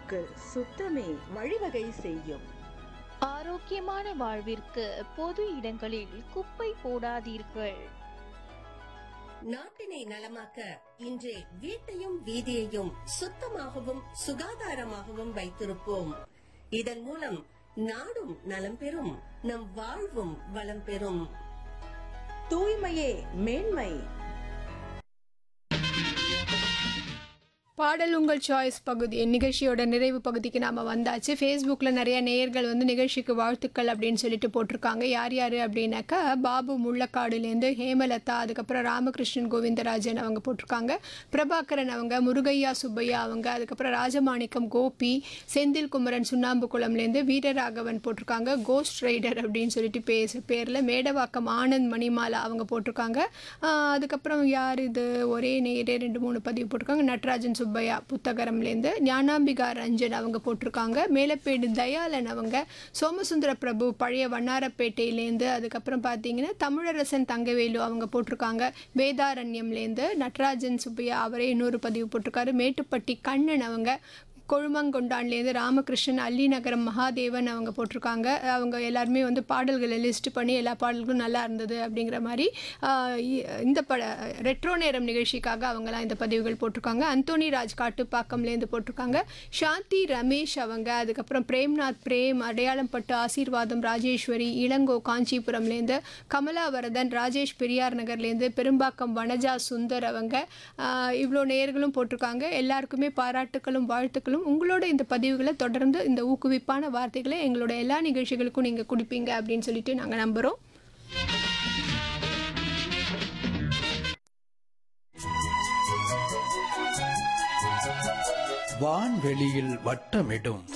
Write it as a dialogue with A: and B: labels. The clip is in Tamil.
A: வாழ்வுக்கு சுத்தமே வழிவகை செய்யும்
B: ஆரோக்கியமான வாழ்விற்கு பொது இடங்களில் குப்பை போடாதீர்கள்
C: நாட்டினை நலமாக்க இன்றே வீட்டையும் வீதியையும் சுத்தமாகவும் சுகாதாரமாகவும் வைத்திருப்போம் இதன் மூலம் நாடும் நலம் பெறும் நம் வாழ்வும் வளம் பெறும்
A: தூய்மையே மேன்மை
D: பாடல் உங்கள் சாய்ஸ் பகுதி நிகழ்ச்சியோட நிறைவு பகுதிக்கு நாம் வந்தாச்சு ஃபேஸ்புக்கில் நிறைய நேயர்கள் வந்து நிகழ்ச்சிக்கு வாழ்த்துக்கள் அப்படின்னு சொல்லிட்டு போட்டிருக்காங்க யார் யார் அப்படின்னாக்கா பாபு முள்ளக்காடுலேருந்து ஹேமலதா அதுக்கப்புறம் ராமகிருஷ்ணன் கோவிந்தராஜன் அவங்க போட்டிருக்காங்க பிரபாகரன் அவங்க முருகையா சுப்பையா அவங்க அதுக்கப்புறம் ராஜமாணிக்கம் கோபி செந்தில் குமரன் சுண்ணாம்பு குளம்லேருந்து வீரராகவன் போட்டிருக்காங்க கோஸ்ட் ரைடர் அப்படின்னு சொல்லிட்டு பேச பேரில் மேடவாக்கம் ஆனந்த் மணிமாலா அவங்க போட்டிருக்காங்க ஆஹ் அதுக்கப்புறம் யார் இது ஒரே நேரே ரெண்டு மூணு பதிவு போட்டிருக்காங்க நட்ராஜன் சுப்பையா புத்தகரம்லேருந்து ஞானாம்பிகா ரஞ்சன் அவங்க போட்டிருக்காங்க மேலப்பேடு தயாளன் அவங்க சோமசுந்தர பிரபு பழைய வண்ணாரப்பேட்டையிலேருந்து அதுக்கப்புறம் பார்த்தீங்கன்னா தமிழரசன் தங்கவேலு அவங்க போட்டிருக்காங்க வேதாரண்யம்லேருந்து நட்ராஜன் சுப்பையா அவரே இன்னொரு பதிவு போட்டிருக்காரு மேட்டுப்பட்டி கண்ணன் அவங்க கொழுமங்கொண்டான்லேருந்து ராமகிருஷ்ணன் அல்லிநகரம் மகாதேவன் அவங்க போட்டிருக்காங்க அவங்க எல்லாருமே வந்து பாடல்களை லிஸ்ட் பண்ணி எல்லா பாடல்களும் நல்லா இருந்தது அப்படிங்கிற மாதிரி ஆஹ் இ- இந்த பட ரெட்ரோ நேரம் நிகழ்ச்சிக்காக அவங்கலாம் இந்த பதிவுகள் போட்டிருக்காங்க அந்தோனி ராஜ் காட்டுப்பாக்கம்லேருந்து போட்டிருக்காங்க சாந்தி ரமேஷ் அவங்க அதுக்கப்புறம் பிரேம்நாத் பிரேம் அடையாளம் பட்டு ஆசீர்வாதம் ராஜேஸ்வரி இளங்கோ காஞ்சிபுரம்லேருந்து கமலாவரதன் ராஜேஷ் பெரியார் நகர்லேருந்து பெரும்பாக்கம் வனஜா சுந்தர் அவங்க ஆஹ் இவ்வளோ நேயர்களும் போட்டிருக்காங்க எல்லாருக்குமே பாராட்டுக்களும் வாழ்த்துக்களும் உங்களோட இந்த பதிவுகளை தொடர்ந்து இந்த ஊக்குவிப்பான வார்த்தைகளை எங்களோட எல்லா நிகழ்ச்சிகளுக்கும் நீங்கள் கொடுப்பீங்க அப்படின்னு சொல்லிட்டு நாங்கள் நம்புகிறோம்
E: வான்வெளியில் வட்டமிடும்